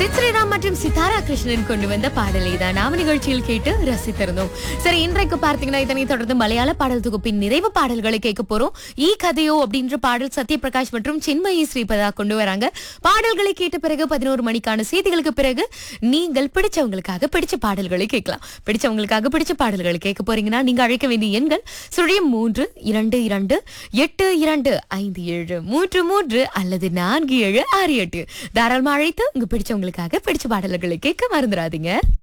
சித் ஸ்ரீராம் மற்றும் சித்தாரா கிருஷ்ணன் கொண்டு வந்த பாடலை தான் நாம நிகழ்ச்சியில் கேட்டு ரசித்திருந்தோம் சரி இன்றைக்கு பார்த்தீங்கன்னா இதனை தொடர்ந்து மலையாள பாடல் தொகுப்பின் நிறைவு பாடல்களை கேட்க போறோம் ஈ கதையோ அப்படின்ற பாடல் சத்யபிரகாஷ் மற்றும் சின்மயி ஸ்ரீபதா கொண்டு வராங்க பாடல்களை கேட்ட பிறகு பதினோரு மணிக்கான செய்திகளுக்கு பிறகு நீங்கள் பிடிச்சவங்களுக்காக பிடிச்ச பாடல்களை கேட்கலாம் பிடிச்சவங்களுக்காக பிடிச்ச பாடல்களை கேட்க போறீங்கன்னா நீங்க அழைக்க வேண்டிய எண்கள் சுழியம் மூன்று இரண்டு இரண்டு எட்டு இரண்டு ஐந்து ஏழு மூன்று மூன்று அல்லது நான்கு ஏழு ஆறு எட்டு தாராளமா அழைத்து உங்க பிடிச்சவங்களுக்காக பிடிச்ச பாடல்களை கேட்க மறந்துடாதீங்க